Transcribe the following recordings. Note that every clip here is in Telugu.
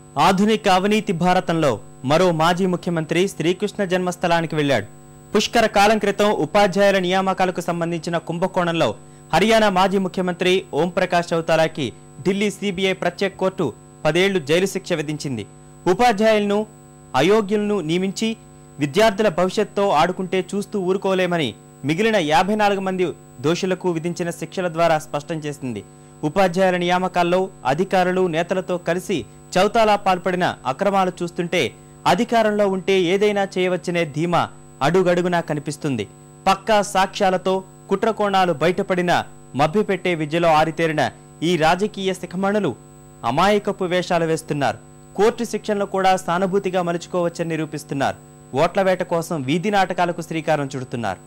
ఆధునిక అవినీతి భారతంలో మరో మాజీ ముఖ్యమంత్రి శ్రీకృష్ణ జన్మస్థలానికి వెళ్లాడు పుష్కర కాలం క్రితం ఉపాధ్యాయుల నియామకాలకు సంబంధించిన కుంభకోణంలో హర్యానా మాజీ ముఖ్యమంత్రి ఓంప్రకాష్ చౌతాలాకి ఢిల్లీ సిబిఐ ప్రత్యేక కోర్టు పదేళ్లు జైలు శిక్ష విధించింది ఉపాధ్యాయులను అయోగ్యులను నియమించి విద్యార్థుల భవిష్యత్తుతో ఆడుకుంటే చూస్తూ ఊరుకోలేమని మిగిలిన యాభై నాలుగు మంది దోషులకు విధించిన శిక్షల ద్వారా స్పష్టం చేసింది ఉపాధ్యాయుల నియామకాల్లో అధికారులు నేతలతో కలిసి చౌతాలా పాల్పడిన అక్రమాలు చూస్తుంటే అధికారంలో ఉంటే ఏదైనా చేయవచ్చనే ధీమా అడుగడుగునా కనిపిస్తుంది పక్కా సాక్ష్యాలతో కుట్రకోణాలు బయటపడిన మభ్యపెట్టే విద్యలో ఆరితేరిన ఈ రాజకీయ శిఖమణులు అమాయకపు వేషాలు వేస్తున్నారు కోర్టు శిక్షణలు కూడా సానుభూతిగా మలుచుకోవచ్చని నిరూపిస్తున్నారు ఓట్ల వేట కోసం వీధి నాటకాలకు శ్రీకారం చుడుతున్నారు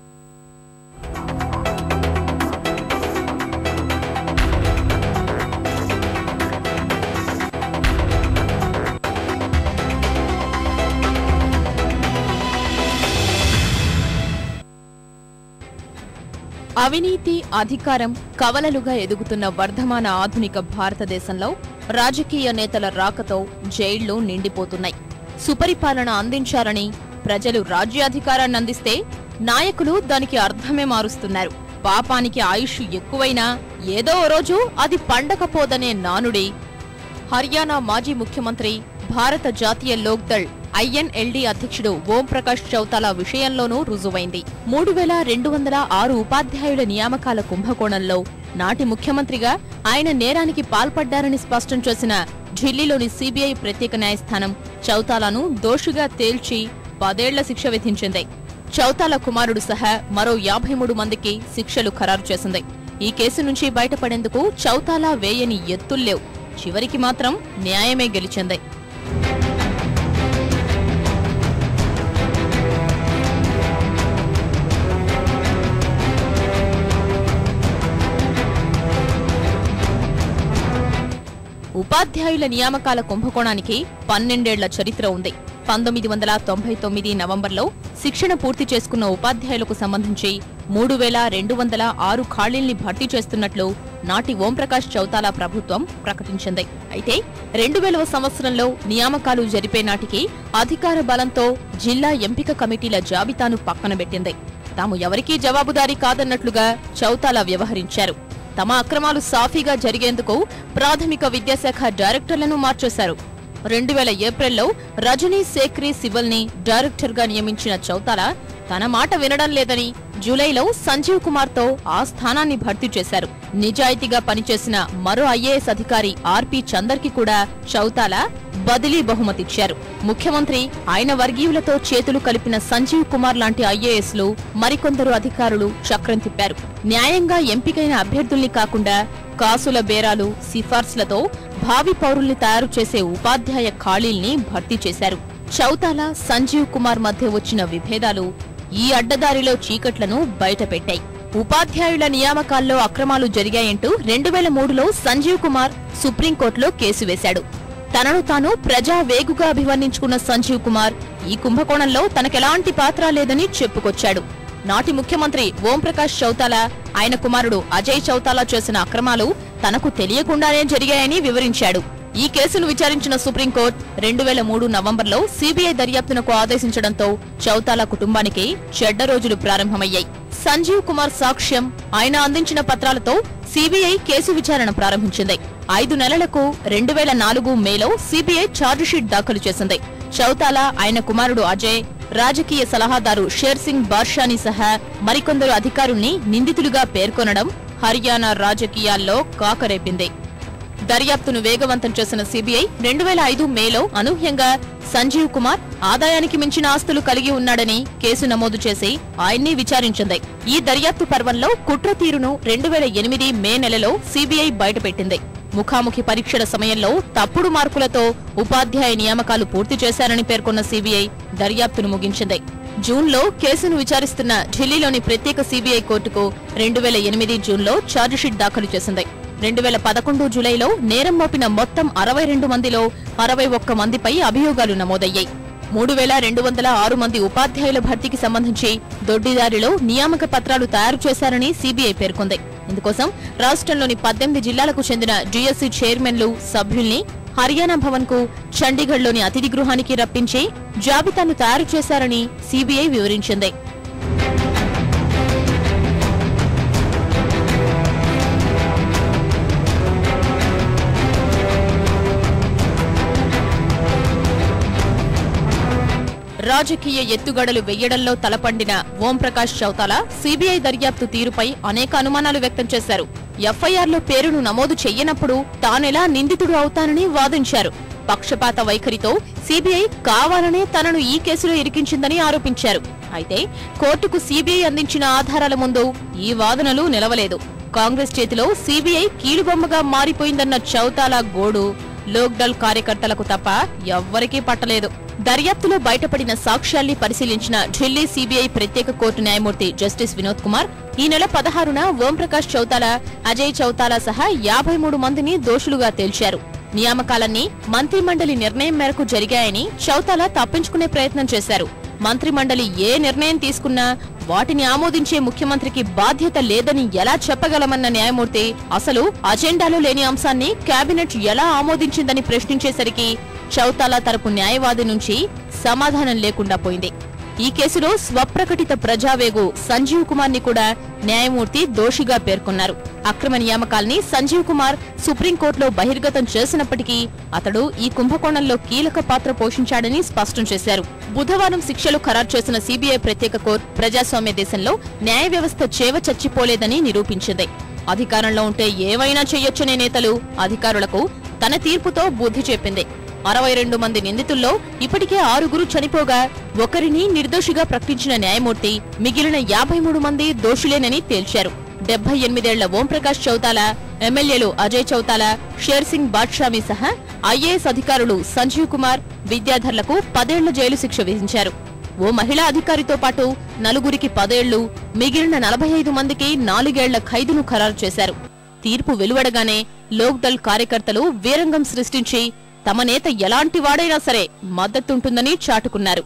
అవినీతి అధికారం కవలలుగా ఎదుగుతున్న వర్ధమాన ఆధునిక భారతదేశంలో రాజకీయ నేతల రాకతో జైళ్లు నిండిపోతున్నాయి సుపరిపాలన అందించారని ప్రజలు రాజ్యాధికారాన్ని అందిస్తే నాయకులు దానికి అర్థమే మారుస్తున్నారు పాపానికి ఆయుష్ ఎక్కువైనా ఏదో ఓ రోజు అది పండకపోదనే నానుడి హర్యానా మాజీ ముఖ్యమంత్రి భారత జాతీయ లోక్దళ్ ఐఎన్ఎల్డీ అధ్యక్షుడు ఓంప్రకాష్ చౌతాలా విషయంలోనూ రుజువైంది మూడు వేల రెండు వందల ఆరు ఉపాధ్యాయుల నియామకాల కుంభకోణంలో నాటి ముఖ్యమంత్రిగా ఆయన నేరానికి పాల్పడ్డారని స్పష్టం చేసిన ఢిల్లీలోని సిబిఐ ప్రత్యేక న్యాయస్థానం చౌతాలాను దోషిగా తేల్చి పదేళ్ల శిక్ష విధించింది చౌతాలా కుమారుడు సహా మరో యాభై మూడు మందికి శిక్షలు ఖరారు చేసింది ఈ కేసు నుంచి బయటపడేందుకు చౌతాలా వేయని ఎత్తుల్లేవు చివరికి మాత్రం న్యాయమే గెలిచింది ఉపాధ్యాయుల నియామకాల కుంభకోణానికి పన్నెండేళ్ల చరిత్ర ఉంది పంతొమ్మిది వందల తొంభై తొమ్మిది నవంబర్లో శిక్షణ పూర్తి చేసుకున్న ఉపాధ్యాయులకు సంబంధించి మూడు వేల రెండు వందల ఆరు ఖాళీల్ని భర్తీ చేస్తున్నట్లు నాటి ఓంప్రకాష్ చౌతాలా ప్రభుత్వం ప్రకటించింది అయితే రెండు వేలవ సంవత్సరంలో నియామకాలు జరిపే నాటికి అధికార బలంతో జిల్లా ఎంపిక కమిటీల జాబితాను పక్కనబెట్టింది తాము ఎవరికీ జవాబుదారీ కాదన్నట్లుగా చౌతాలా వ్యవహరించారు తమ అక్రమాలు సాఫీగా జరిగేందుకు ప్రాథమిక విద్యాశాఖ డైరెక్టర్లను మార్చేశారు రెండు వేల ఏప్రిల్లో రజనీ సేక్రీ సిబల్ని డైరెక్టర్గా నియమించిన చౌతాలా తన మాట వినడం లేదని జూలైలో సంజీవ్ కుమార్తో ఆ స్థానాన్ని భర్తీ చేశారు నిజాయితీగా పనిచేసిన మరో ఐఏఎస్ అధికారి ఆర్పి చందర్కి కూడా చౌతాలా బదిలీ బహుమతిచ్చారు ముఖ్యమంత్రి ఆయన వర్గీయులతో చేతులు కలిపిన సంజీవ్ కుమార్ లాంటి ఐఏఎస్లు మరికొందరు అధికారులు చక్రం తిప్పారు న్యాయంగా ఎంపికైన అభ్యర్థుల్ని కాకుండా కాసుల బేరాలు సిఫార్సులతో భావి పౌరుల్ని తయారు చేసే ఉపాధ్యాయ ఖాళీల్ని భర్తీ చేశారు చౌతాలా సంజీవ్ కుమార్ మధ్య వచ్చిన విభేదాలు ఈ అడ్డదారిలో చీకట్లను బయటపెట్టాయి ఉపాధ్యాయుల నియామకాల్లో అక్రమాలు జరిగాయంటూ రెండు వేల మూడులో సంజీవ్ కుమార్ సుప్రీంకోర్టులో కేసు వేశాడు తనను తాను ప్రజా వేగుగా అభివర్ణించుకున్న సంజీవ్ కుమార్ ఈ కుంభకోణంలో తనకెలాంటి పాత్ర లేదని చెప్పుకొచ్చాడు నాటి ముఖ్యమంత్రి ఓంప్రకాష్ చౌతాలా ఆయన కుమారుడు అజయ్ చౌతాలా చేసిన అక్రమాలు తనకు తెలియకుండానే జరిగాయని వివరించాడు ఈ కేసును విచారించిన సుప్రీంకోర్టు రెండు వేల మూడు నవంబర్లో సీబీఐ దర్యాప్తునకు ఆదేశించడంతో చౌతాలా కుటుంబానికి చెడ్డ రోజులు ప్రారంభమయ్యాయి సంజీవ్ కుమార్ సాక్ష్యం ఆయన అందించిన పత్రాలతో సీబీఐ కేసు విచారణ ప్రారంభించింది ఐదు నెలలకు రెండు వేల నాలుగు మేలో సీబీఐ ఛార్జిషీట్ దాఖలు చేసింది చౌతాలా ఆయన కుమారుడు అజయ్ రాజకీయ సలహాదారు షేర్ సింగ్ బార్షాని సహా మరికొందరు అధికారుల్ని నిందితులుగా పేర్కొనడం హర్యానా రాజకీయాల్లో కాకరేపింది దర్యాప్తును వేగవంతం చేసిన సీబీఐ రెండు వేల ఐదు మేలో అనూహ్యంగా సంజీవ్ కుమార్ ఆదాయానికి మించిన ఆస్తులు కలిగి ఉన్నాడని కేసు నమోదు చేసి ఆయన్ని విచారించింది ఈ దర్యాప్తు పర్వంలో కుట్ర తీరును రెండు వేల ఎనిమిది మే నెలలో సీబీఐ బయటపెట్టింది ముఖాముఖి పరీక్షల సమయంలో తప్పుడు మార్కులతో ఉపాధ్యాయ నియామకాలు పూర్తి చేశారని పేర్కొన్న సీబీఐ దర్యాప్తును ముగించింది జూన్లో కేసును విచారిస్తున్న ఢిల్లీలోని ప్రత్యేక సీబీఐ కోర్టుకు రెండు వేల ఎనిమిది జూన్లో ఛార్జిషీట్ దాఖలు చేసింది రెండు వేల పదకొండు జూలైలో నేరం మోపిన మొత్తం అరవై రెండు మందిలో అరవై ఒక్క మందిపై అభియోగాలు నమోదయ్యాయి మూడు వేల రెండు వందల ఆరు మంది ఉపాధ్యాయుల భర్తీకి సంబంధించి దొడ్డిదారిలో నియామక పత్రాలు తయారు చేశారని సీబీఐ పేర్కొంది ఇందుకోసం రాష్ట్రంలోని పద్దెనిమిది జిల్లాలకు చెందిన జీఎస్సీ చైర్మన్లు సభ్యుల్ని హర్యానా భవన్ కు చండీగఢ్లోని అతిథి గృహానికి రప్పించి జాబితాను తయారు చేశారని సీబీఐ వివరించింది రాజకీయ ఎత్తుగడలు వెయ్యడంలో తలపండిన ఓంప్రకాష్ చౌతాలా సీబీఐ దర్యాప్తు తీరుపై అనేక అనుమానాలు వ్యక్తం చేశారు ఎఫ్ఐఆర్లో పేరును నమోదు చెయ్యనప్పుడు తానెలా నిందితుడు అవుతానని వాదించారు పక్షపాత వైఖరితో సీబీఐ కావాలనే తనను ఈ కేసులో ఇరికించిందని ఆరోపించారు అయితే కోర్టుకు సీబీఐ అందించిన ఆధారాల ముందు ఈ వాదనలు నిలవలేదు కాంగ్రెస్ చేతిలో సీబీఐ కీలుబొమ్మగా మారిపోయిందన్న చౌతాలా గోడు లోక్దల్ కార్యకర్తలకు తప్ప ఎవ్వరికీ పట్టలేదు దర్యాప్తులో బయటపడిన సాక్ష్యాల్ని పరిశీలించిన ఢిల్లీ సీబీఐ ప్రత్యేక కోర్టు న్యాయమూర్తి జస్టిస్ వినోద్ కుమార్ ఈ నెల పదహారున ఓంప్రకాష్ చౌతాలా అజయ్ చౌతాలా సహా యాభై మూడు మందిని దోషులుగా తేల్చారు నియామకాలన్నీ మంత్రిమండలి నిర్ణయం మేరకు జరిగాయని చౌతాలా తప్పించుకునే ప్రయత్నం చేశారు మంత్రిమండలి ఏ నిర్ణయం తీసుకున్నా వాటిని ఆమోదించే ముఖ్యమంత్రికి బాధ్యత లేదని ఎలా చెప్పగలమన్న న్యాయమూర్తి అసలు అజెండాలో లేని అంశాన్ని కేబినెట్ ఎలా ఆమోదించిందని ప్రశ్నించేసరికి చౌతాలా తరపు న్యాయవాది నుంచి సమాధానం లేకుండా పోయింది ఈ కేసులో స్వప్రకటిత ప్రజావేగు సంజీవ్ కుమార్ ని కూడా న్యాయమూర్తి దోషిగా పేర్కొన్నారు అక్రమ నియామకాల్ని సంజీవ్ కుమార్ సుప్రీంకోర్టులో బహిర్గతం చేసినప్పటికీ అతడు ఈ కుంభకోణంలో కీలక పాత్ర పోషించాడని స్పష్టం చేశారు బుధవారం శిక్షలు ఖరారు చేసిన సీబీఐ ప్రత్యేక కోర్టు ప్రజాస్వామ్య దేశంలో న్యాయ వ్యవస్థ చేవ చచ్చిపోలేదని నిరూపించింది అధికారంలో ఉంటే ఏవైనా చెయ్యొచ్చనే నేతలు అధికారులకు తన తీర్పుతో బుద్ధి చెప్పింది అరవై రెండు మంది నిందితుల్లో ఇప్పటికే ఆరుగురు చనిపోగా ఒకరిని నిర్దోషిగా ప్రకటించిన న్యాయమూర్తి మిగిలిన యాభై మూడు మంది దోషులేనని తేల్చారు డెబ్బై ఎనిమిదేళ్ల ఓంప్రకాష్ చౌతాలా ఎమ్మెల్యేలు అజయ్ చౌతాలా షేర్ సింగ్ బాద్షామీ సహా ఐఏఎస్ అధికారులు సంజీవ్ కుమార్ విద్యాధర్లకు పదేళ్ల జైలు శిక్ష విధించారు ఓ మహిళా అధికారితో పాటు నలుగురికి పదేళ్లు మిగిలిన నలభై ఐదు మందికి నాలుగేళ్ల ఖైదును ఖరారు చేశారు తీర్పు వెలువడగానే లోక్దల్ కార్యకర్తలు వీరంగం సృష్టించి తమ నేత ఎలాంటి వాడైనా సరే మద్దతుంటుందని చాటుకున్నారు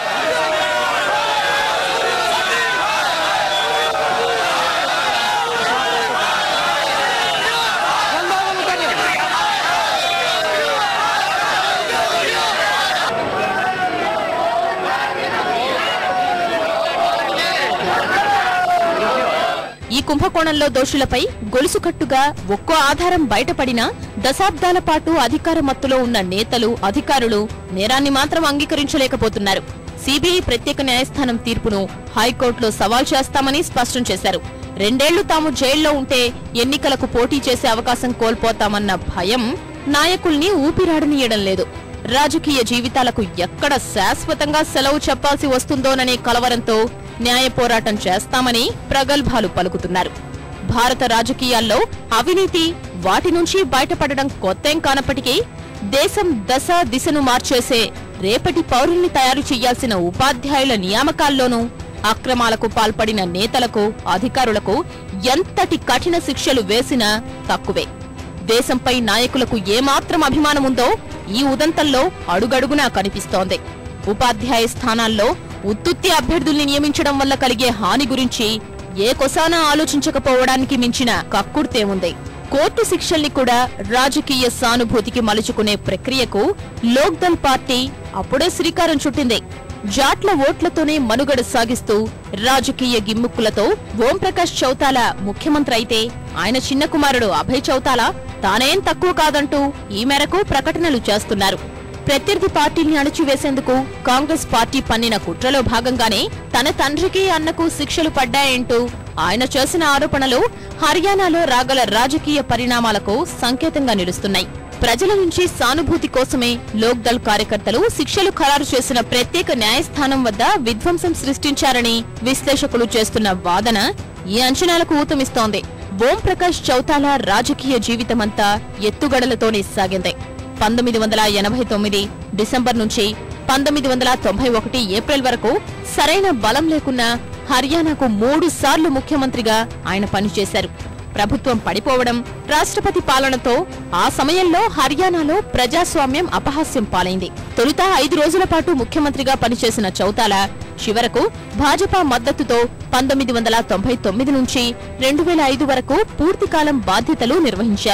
ఈ కుంభకోణంలో దోషులపై గొలుసుకట్టుగా ఒక్కో ఆధారం బయటపడినా దశాబ్దాల పాటు అధికార మత్తులో ఉన్న నేతలు అధికారులు నేరాన్ని మాత్రం అంగీకరించలేకపోతున్నారు సిబిఐ ప్రత్యేక న్యాయస్థానం తీర్పును హైకోర్టులో సవాల్ చేస్తామని స్పష్టం చేశారు రెండేళ్లు తాము జైల్లో ఉంటే ఎన్నికలకు పోటీ చేసే అవకాశం కోల్పోతామన్న భయం నాయకుల్ని ఊపిరాడనీయడం లేదు రాజకీయ జీవితాలకు ఎక్కడ శాశ్వతంగా సెలవు చెప్పాల్సి వస్తుందోననే కలవరంతో న్యాయ పోరాటం చేస్తామని ప్రగల్భాలు పలుకుతున్నారు భారత రాజకీయాల్లో అవినీతి వాటి నుంచి బయటపడడం కొత్తేం కానప్పటికీ దేశం దశ దిశను మార్చేసే రేపటి పౌరుల్ని తయారు చేయాల్సిన ఉపాధ్యాయుల నియామకాల్లోనూ అక్రమాలకు పాల్పడిన నేతలకు అధికారులకు ఎంతటి కఠిన శిక్షలు వేసినా తక్కువే దేశంపై నాయకులకు ఏమాత్రం అభిమానముందో ఈ ఉదంతంలో అడుగడుగునా కనిపిస్తోంది ఉపాధ్యాయ స్థానాల్లో ఉత్తుత్తి అభ్యర్థుల్ని నియమించడం వల్ల కలిగే హాని గురించి ఏ కొసానా ఆలోచించకపోవడానికి మించిన కక్కుర్తేముంది కోర్టు శిక్షల్ని కూడా రాజకీయ సానుభూతికి మలుచుకునే ప్రక్రియకు లోక్దల్ పార్టీ అప్పుడే శ్రీకారం చుట్టింది జాట్ల ఓట్లతోనే మనుగడ సాగిస్తూ రాజకీయ గిమ్ముక్కులతో ఓంప్రకాష్ చౌతాలా ముఖ్యమంత్రి అయితే ఆయన చిన్న కుమారుడు అభయ్ చౌతాలా తానేం తక్కువ కాదంటూ ఈ మేరకు ప్రకటనలు చేస్తున్నారు ప్రత్యర్థి పార్టీని అణచివేసేందుకు కాంగ్రెస్ పార్టీ పన్నిన కుట్రలో భాగంగానే తన తండ్రికి అన్నకు శిక్షలు పడ్డాయంటూ ఆయన చేసిన ఆరోపణలు హర్యానాలో రాగల రాజకీయ పరిణామాలకు సంకేతంగా నిలుస్తున్నాయి ప్రజల నుంచి సానుభూతి కోసమే లోక్దల్ కార్యకర్తలు శిక్షలు ఖరారు చేసిన ప్రత్యేక న్యాయస్థానం వద్ద విధ్వంసం సృష్టించారని విశ్లేషకులు చేస్తున్న వాదన ఈ అంచనాలకు ఊతమిస్తోంది ఓం ప్రకాష్ చౌతాలా రాజకీయ జీవితమంతా ఎత్తుగడలతోనే సాగింది పంతొమ్మిది వందల ఎనభై తొమ్మిది డిసెంబర్ నుంచి పంతొమ్మిది వందల తొంభై ఒకటి ఏప్రిల్ వరకు సరైన బలం లేకున్నా హర్యానాకు మూడు సార్లు ముఖ్యమంత్రిగా ఆయన పనిచేశారు ప్రభుత్వం పడిపోవడం రాష్ట్రపతి పాలనతో ఆ సమయంలో హర్యానాలో ప్రజాస్వామ్యం అపహాస్యం పాలైంది తొలుత ఐదు రోజుల పాటు ముఖ్యమంత్రిగా పనిచేసిన చౌతాలా చివరకు భాజపా మద్దతుతో పంతొమ్మిది వందల తొంభై తొమ్మిది నుంచి రెండు వేల ఐదు వరకు పూర్తికాలం బాధ్యతలు నిర్వహించారు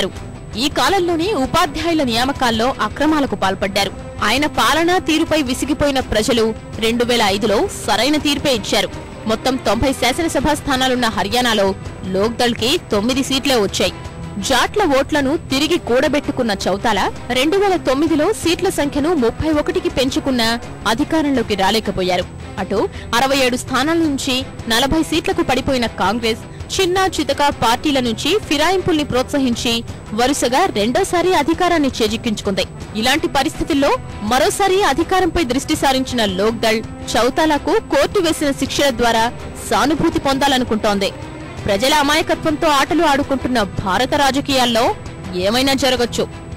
ఈ కాలంలోనే ఉపాధ్యాయుల నియామకాల్లో అక్రమాలకు పాల్పడ్డారు ఆయన పాలనా తీరుపై విసిగిపోయిన ప్రజలు రెండు వేల ఐదులో సరైన తీర్పే ఇచ్చారు మొత్తం తొంభై శాసనసభ స్థానాలున్న హర్యానాలో లోక్దళ్ కి తొమ్మిది సీట్లే వచ్చాయి జాట్ల ఓట్లను తిరిగి కూడబెట్టుకున్న చౌతాల రెండు వేల తొమ్మిదిలో సీట్ల సంఖ్యను ముప్పై ఒకటికి పెంచుకున్న అధికారంలోకి రాలేకపోయారు అటు అరవై ఏడు స్థానాల నుంచి నలభై సీట్లకు పడిపోయిన కాంగ్రెస్ చిన్న చితక పార్టీల నుంచి ఫిరాయింపుల్ని ప్రోత్సహించి వరుసగా రెండోసారి అధికారాన్ని చేజిక్కించుకుంది ఇలాంటి పరిస్థితుల్లో మరోసారి అధికారంపై దృష్టి సారించిన లోక్దళ్ చౌతాలాకు కోర్టు వేసిన శిక్షల ద్వారా సానుభూతి పొందాలనుకుంటోంది ప్రజల అమాయకత్వంతో ఆటలు ఆడుకుంటున్న భారత రాజకీయాల్లో ఏమైనా జరగొచ్చు